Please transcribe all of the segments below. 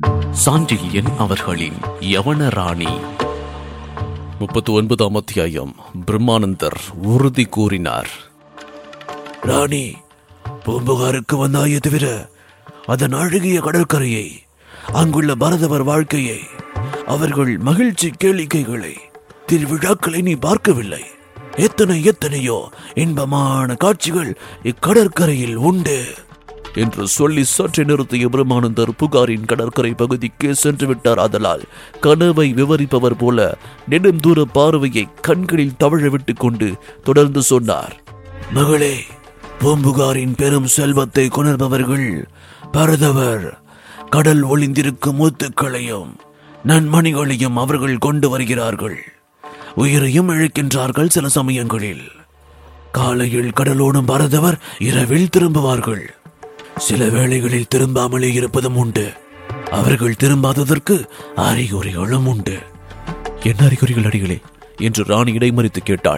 சாண்டில்யன் அவர்களின் யவன ராணி முப்பத்தி ஒன்பதாம் அத்தியாயம் பிரம்மானந்தர் உறுதி கூறினார் ராணி பூம்புகாருக்கு வந்தாயே தவிர அதன் அழகிய கடற்கரையை அங்குள்ள பரதவர் வாழ்க்கையை அவர்கள் மகிழ்ச்சி கேளிக்கைகளை திருவிழாக்களை நீ பார்க்கவில்லை எத்தனை எத்தனையோ இன்பமான காட்சிகள் இக்கடற்கரையில் உண்டு என்று சொல்லி சற்று நிறுத்திய பிரம்மானந்தர் புகாரின் கடற்கரை பகுதிக்கு சென்று விட்டார் ஆதலால் கனவை விவரிப்பவர் போல நெடுந்தூர பார்வையை கண்களில் தவழ விட்டுக் கொண்டு தொடர்ந்து சொன்னார் மகளே பூம்புகாரின் பெரும் செல்வத்தை கொணர்பவர்கள் பரதவர் கடல் ஒளிந்திருக்கும் முத்துக்களையும் நன்மணிகளையும் அவர்கள் கொண்டு வருகிறார்கள் உயிரையும் இழக்கின்றார்கள் சில சமயங்களில் காலையில் கடலோடும் பரதவர் இரவில் திரும்புவார்கள் சில வேளைகளில் திரும்பாமலே இருப்பதும் உண்டு அவர்கள் திரும்பாததற்கு அறிகுறிகளும் உண்டு என்ன அறிகுறிகள் அடிகளே என்று ராணி இடைமறித்து கேட்டாள்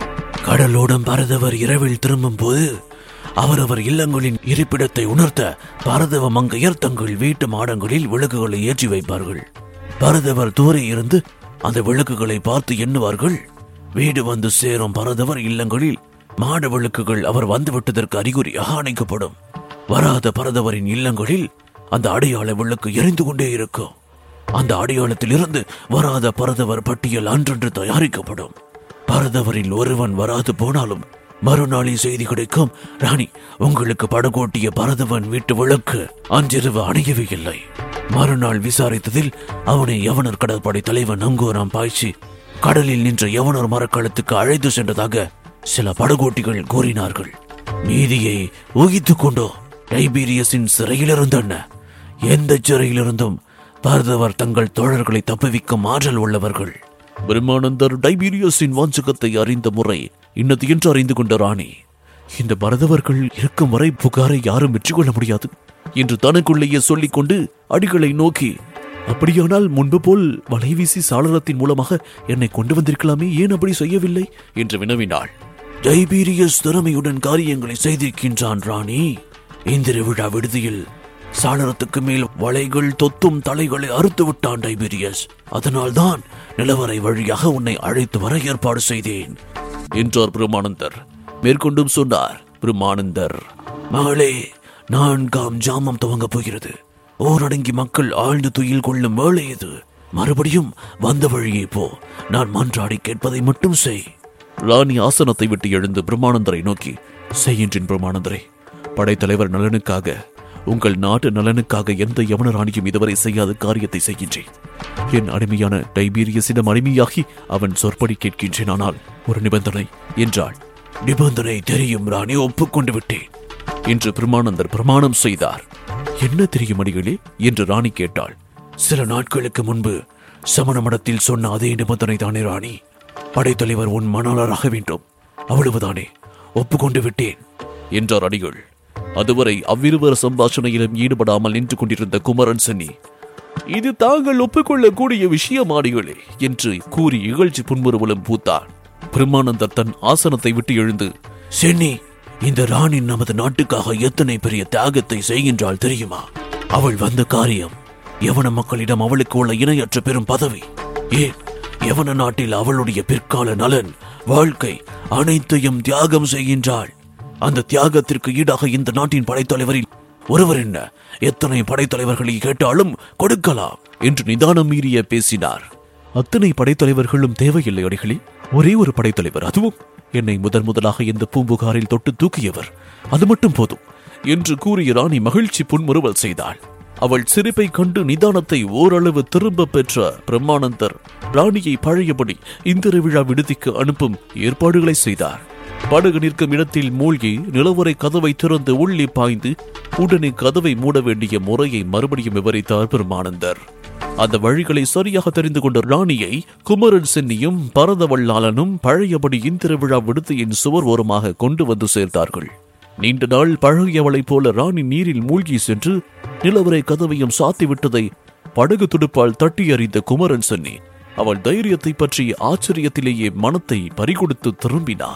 கடலோடும் பரதவர் இரவில் திரும்பும் போது அவரவர் இல்லங்களின் இருப்பிடத்தை உணர்த்த பரதவ மங்கையர் தங்கள் வீட்டு மாடங்களில் விளக்குகளை ஏற்றி வைப்பார்கள் பரதவர் தூரே இருந்து அந்த விளக்குகளை பார்த்து எண்ணுவார்கள் வீடு வந்து சேரும் பரதவர் இல்லங்களில் மாட விளக்குகள் அவர் வந்துவிட்டதற்கு அறிகுறியாக அணைக்கப்படும் வராத பரதவரின் இல்லங்களில் அந்த அடையாள விளக்கு எரிந்து கொண்டே இருக்கும் அந்த அடையாளத்திலிருந்து வராத பரதவர் பட்டியல் அன்றன்று தயாரிக்கப்படும் பரதவரில் ஒருவன் வராது போனாலும் மறுநாளில் செய்தி கிடைக்கும் ராணி உங்களுக்கு படகோட்டிய பரதவன் வீட்டு விளக்கு அன்றிரவு அணையவே இல்லை மறுநாள் விசாரித்ததில் அவனை யவனர் கடற்படை தலைவன் நங்கூராம் பாய்ச்சி கடலில் நின்ற யவனர் மரக்களத்துக்கு அழைத்து சென்றதாக சில படகோட்டிகள் கூறினார்கள் மீதியை ஊகித்துக் கொண்டோ டைபீரியஸின் சிறையிலிருந்தன எந்த சிறையிலிருந்தும் பரதவர் தங்கள் தோழர்களை தப்புவிக்கும் ஆற்றல் உள்ளவர்கள் பிரம்மானந்தர் டைபீரியஸின் வாஞ்சகத்தை அறிந்த முறை இன்னது என்று அறிந்து கொண்ட ராணி இந்த பரதவர்கள் இருக்கும் வரை புகாரை யாரும் வெற்றி கொள்ள முடியாது என்று தனக்குள்ளேயே சொல்லிக் கொண்டு அடிகளை நோக்கி அப்படியானால் முன்பு போல் வலை வீசி சாளரத்தின் மூலமாக என்னை கொண்டு வந்திருக்கலாமே ஏன் அப்படி செய்யவில்லை என்று வினவினாள் டைபீரியஸ் திறமையுடன் காரியங்களை செய்திருக்கின்றான் ராணி இந்திர விழா விடுதியில் சாளரத்துக்கு மேல் வலைகள் தொத்தும் தலைகளை அறுத்து விட்டான் டைபீரியஸ் அதனால்தான் நிலவரை வழியாக உன்னை அழைத்து வர ஏற்பாடு செய்தேன் என்றார் பிரம்மானந்தர் மேற்கொண்டும் சொன்னார் பிரம்மானந்தர் மகளே நான்காம் ஜாமம் துவங்கப் போகிறது ஓரடங்கி மக்கள் ஆழ்ந்து துயில் கொள்ளும் வேளை இது மறுபடியும் வந்த வழியே போ நான் மன்றாடி கேட்பதை மட்டும் செய் ராணி ஆசனத்தை விட்டு எழுந்து பிரம்மானந்தரை நோக்கி செய்கின்றேன் பிரம்மானந்தரே படைத்தலைவர் நலனுக்காக உங்கள் நாட்டு நலனுக்காக எந்த யவன ராணியும் இதுவரை செய்யாத காரியத்தை செய்கின்றேன் என் அடிமையான டைபீரியஸிடம் அடிமையாகி அவன் சொற்படி கேட்கின்றேன் ஆனால் ஒரு நிபந்தனை என்றாள் நிபந்தனை தெரியும் ராணி ஒப்புக்கொண்டு விட்டேன் என்று பிரம்மானந்தர் பிரமாணம் செய்தார் என்ன தெரியும் அடிகளே என்று ராணி கேட்டாள் சில நாட்களுக்கு முன்பு சமண மடத்தில் சொன்ன அதே நிபந்தனை தானே ராணி படைத்தலைவர் உன் மணாளராக வேண்டும் அவ்வளவுதானே ஒப்புக்கொண்டு விட்டேன் என்றார் அடிகள் அதுவரை அவ்விருவர் சம்பாஷணையிலும் ஈடுபடாமல் நின்று கொண்டிருந்த குமரன் சென்னி இது தாங்கள் ஒப்புக்கொள்ளக்கூடிய விஷயம் ஆடிகளே என்று கூறி இகழ்ச்சி புன்முறுவலும் பூத்தான் பிரம்மானந்தர் தன் ஆசனத்தை விட்டு எழுந்து சென்னி இந்த ராணி நமது நாட்டுக்காக எத்தனை பெரிய தியாகத்தை செய்கின்றாள் தெரியுமா அவள் வந்த காரியம் யவன மக்களிடம் அவளுக்கு உள்ள இணையற்ற பெரும் பதவி ஏன் யவன நாட்டில் அவளுடைய பிற்கால நலன் வாழ்க்கை அனைத்தையும் தியாகம் செய்கின்றாள் அந்த தியாகத்திற்கு ஈடாக இந்த நாட்டின் படைத்தலைவரில் ஒருவர் என்ன எத்தனை படைத்தலைவர்களை கேட்டாலும் கொடுக்கலாம் என்று நிதானம் மீறிய பேசினார் அத்தனை படைத்தலைவர்களும் தேவையில்லை அடிகளே ஒரே ஒரு படைத்தலைவர் அதுவும் என்னை முதன் முதலாக இந்த பூம்புகாரில் தொட்டு தூக்கியவர் அது மட்டும் போதும் என்று கூறிய ராணி மகிழ்ச்சி புன்முறுவல் செய்தாள் அவள் சிரிப்பை கண்டு நிதானத்தை ஓரளவு திரும்ப பெற்ற பிரம்மானந்தர் ராணியை பழையபடி இந்திர விழா விடுதிக்கு அனுப்பும் ஏற்பாடுகளை செய்தார் படகு நிற்கும் இடத்தில் மூழ்கி நிலவரை கதவை திறந்து உள்ளே பாய்ந்து உடனே கதவை மூட வேண்டிய முறையை மறுபடியும் விவரித்தார் பெருமானந்தர் அந்த வழிகளை சரியாக தெரிந்து கொண்ட ராணியை குமரன் சென்னியும் பரதவல்லாளனும் பழையபடி இந்திர விழா விடுதியின் சுவர் ஓரமாக கொண்டு வந்து சேர்த்தார்கள் நீண்ட நாள் பழகியவளைப் போல ராணி நீரில் மூழ்கி சென்று நிலவரை கதவையும் சாத்தி விட்டதை படகு துடுப்பால் தட்டி அறிந்த குமரன் சென்னி அவள் தைரியத்தை பற்றி ஆச்சரியத்திலேயே மனத்தை பறிகொடுத்து திரும்பினான்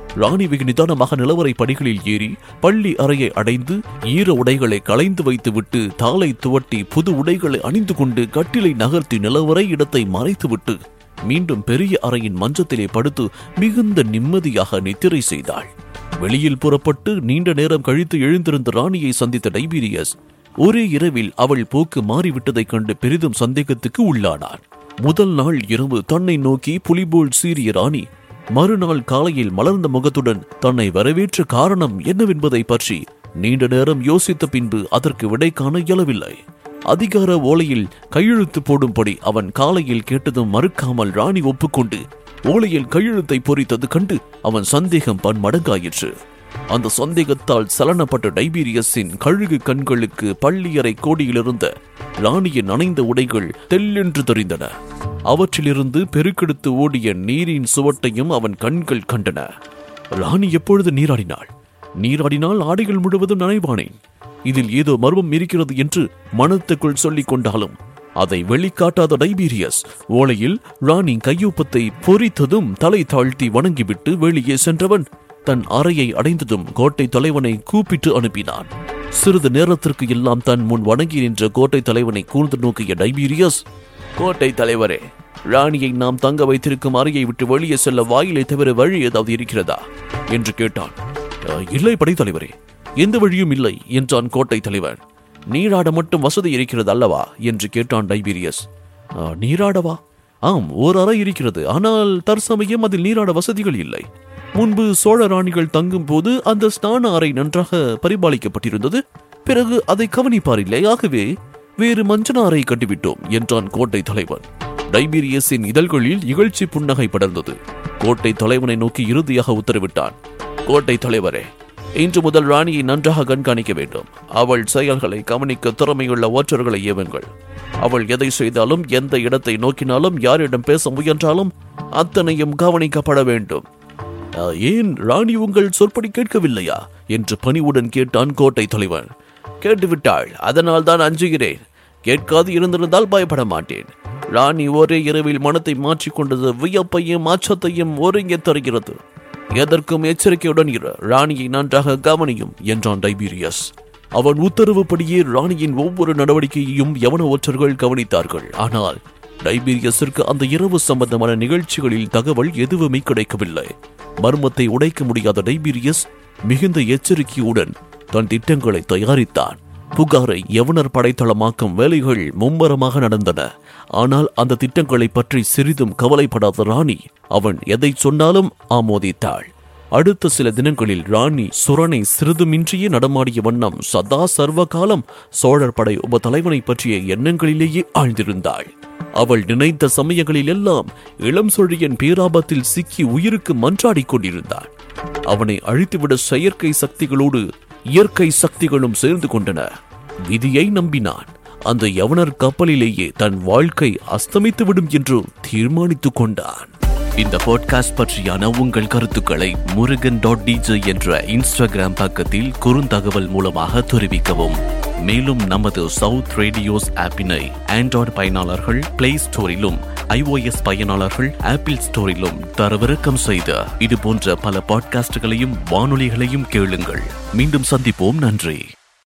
ராணி வெகு நிதானமாக நிலவரை படிகளில் ஏறி பள்ளி அறையை அடைந்து ஈர உடைகளை களைந்து வைத்துவிட்டு தாளை துவட்டி புது உடைகளை அணிந்து கொண்டு கட்டிலை நகர்த்தி நிலவரை இடத்தை மறைத்துவிட்டு மீண்டும் பெரிய அறையின் மஞ்சத்திலே படுத்து மிகுந்த நிம்மதியாக நித்திரை செய்தாள் வெளியில் புறப்பட்டு நீண்ட நேரம் கழித்து எழுந்திருந்த ராணியை சந்தித்த டைபீரியஸ் ஒரே இரவில் அவள் போக்கு மாறிவிட்டதைக் கண்டு பெரிதும் சந்தேகத்துக்கு உள்ளானார் முதல் நாள் இரவு தன்னை நோக்கி புலிபோல் சீறிய ராணி மறுநாள் காலையில் மலர்ந்த முகத்துடன் தன்னை வரவேற்ற காரணம் என்னவென்பதை பற்றி நீண்ட நேரம் யோசித்த பின்பு அதற்கு விடை காண இயலவில்லை அதிகார ஓலையில் கையெழுத்து போடும்படி அவன் காலையில் கேட்டதும் மறுக்காமல் ராணி ஒப்புக்கொண்டு ஓலையில் கையெழுத்தை பொறித்தது கண்டு அவன் சந்தேகம் பன்மடங்காயிற்று அந்த சந்தேகத்தால் சலனப்பட்ட டைபீரியஸின் கழுகு கண்களுக்கு பள்ளியறை கோடியிலிருந்த ராணியின் அணைந்த உடைகள் தெல்லென்று தெரிந்தன அவற்றிலிருந்து பெருக்கெடுத்து ஓடிய நீரின் சுவட்டையும் அவன் கண்கள் கண்டன ராணி எப்பொழுது நீராடினாள் நீராடினால் ஆடைகள் முழுவதும் நனைவானேன் இதில் ஏதோ மர்மம் இருக்கிறது என்று மனத்துக்குள் சொல்லிக் கொண்டாலும் அதை வெளிக்காட்டாத டைபீரியஸ் ஓலையில் ராணி கையொப்பத்தை பொறித்ததும் தலை தாழ்த்தி வணங்கிவிட்டு வெளியே சென்றவன் தன் அறையை அடைந்ததும் கோட்டை தலைவனை கூப்பிட்டு அனுப்பினான் சிறிது நேரத்திற்கு எல்லாம் தன் முன் வணங்கி நின்ற கோட்டை தலைவனை கூர்ந்து நோக்கிய டைபீரியஸ் கோட்டை தலைவரே ராணியை நாம் தங்க வைத்திருக்கும் அறையை விட்டு வெளியே செல்ல வாயிலை தவிர வழி ஏதாவது இருக்கிறதா என்று கேட்டான் "அஹ், இல்லை படைத்தலைவரே எந்த வழியும் இல்லை என்றான் கோட்டை தலைவன் நீராட மட்டும் வசதி இருக்கிறது அல்லவா என்று கேட்டான் டைபீரியஸ் "அஹ், நீராடவா ஆம் ஓர் அறை இருக்கிறது ஆனால் தற்சமயம் அதில் நீராட வசதிகள் இல்லை முன்பு சோழ ராணிகள் தங்கும் போது அந்த ஸ்நான அறை நன்றாக பரிபாலிக்கப்பட்டிருந்தது பிறகு அதை கவனிப்பாரில்லை ஆகவே வேறு மஞ்சன அறை கட்டிவிட்டோம் என்றான் கோட்டை தலைவன் டைபீரியஸின் இதழ்களில் இகழ்ச்சி புன்னகை படர்ந்தது கோட்டை தலைவனை நோக்கி இறுதியாக உத்தரவிட்டான் கோட்டை தலைவரே இன்று முதல் ராணியை நன்றாக கண்காணிக்க வேண்டும் அவள் செயல்களை கவனிக்க திறமையுள்ள ஓற்றர்களை ஏவுங்கள் அவள் எதை செய்தாலும் எந்த இடத்தை நோக்கினாலும் யாரிடம் பேச முயன்றாலும் அத்தனையும் கவனிக்கப்பட வேண்டும் "அஹ், ஏன் ராணி உங்கள் சொற்படி கேட்கவில்லையா என்று பணிவுடன் கேட்டான் கோட்டை தலைவன் கேட்டுவிட்டாள் அதனால் தான் அஞ்சுகிறேன் கேட்காது இருந்திருந்தால் பயப்பட மாட்டேன் ராணி ஒரே இரவில் மனத்தை மாற்றிக்கொண்டது வியப்பையும் அச்சத்தையும் ஒருங்கே தருகிறது எதற்கும் எச்சரிக்கையுடன் இரு ராணியை நன்றாக கவனியும் என்றான் டைபீரியஸ் அவன் உத்தரவுப்படியே ராணியின் ஒவ்வொரு நடவடிக்கையையும் யவன ஒற்றர்கள் கவனித்தார்கள் ஆனால் டைபீரியஸிற்கு அந்த இரவு சம்பந்தமான நிகழ்ச்சிகளில் தகவல் எதுவுமே கிடைக்கவில்லை மர்மத்தை உடைக்க முடியாத டைபீரியஸ் மிகுந்த எச்சரிக்கையுடன் தன் திட்டங்களை தயாரித்தான் புகாரை யவனர் படைத்தளமாக்கும் வேலைகள் மும்மரமாக நடந்தன ஆனால் அந்த திட்டங்களை பற்றி சிறிதும் கவலைப்படாத ராணி அவன் எதை சொன்னாலும் ஆமோதித்தாள் அடுத்த சில தினங்களில் ராணி சுரனை சிறிதுமின்றியே நடமாடிய வண்ணம் சதா சர்வ காலம் சோழர் படை உப தலைவனை பற்றிய எண்ணங்களிலேயே ஆழ்ந்திருந்தாள் அவள் நினைத்த சமயங்களில் எல்லாம் இளம் சொழியன் பேராபத்தில் சிக்கி உயிருக்கு மன்றாடிக் கொண்டிருந்தாள் அவனை அழித்துவிட செயற்கை சக்திகளோடு இயற்கை சக்திகளும் சேர்ந்து கொண்டன விதியை நம்பினான் அந்த யவனர் கப்பலிலேயே தன் வாழ்க்கை அஸ்தமித்துவிடும் என்று தீர்மானித்துக் கொண்டான் இந்த பாட்காஸ்ட் பற்றியான உங்கள் கருத்துக்களை முருகன் டாட் டிஜே என்ற இன்ஸ்டாகிராம் பக்கத்தில் குறுந்தகவல் மூலமாக தெரிவிக்கவும் மேலும் நமது சவுத் ரேடியோஸ் ஆப்பினை ஆண்ட்ராய்டு பயனாளர்கள் பிளே ஸ்டோரிலும் ஐஓஎஸ் பயனாளர்கள் ஆப்பிள் ஸ்டோரிலும் தரவிறக்கம் செய்த இது போன்ற பல பாட்காஸ்டுகளையும் வானொலிகளையும் கேளுங்கள் மீண்டும் சந்திப்போம் நன்றி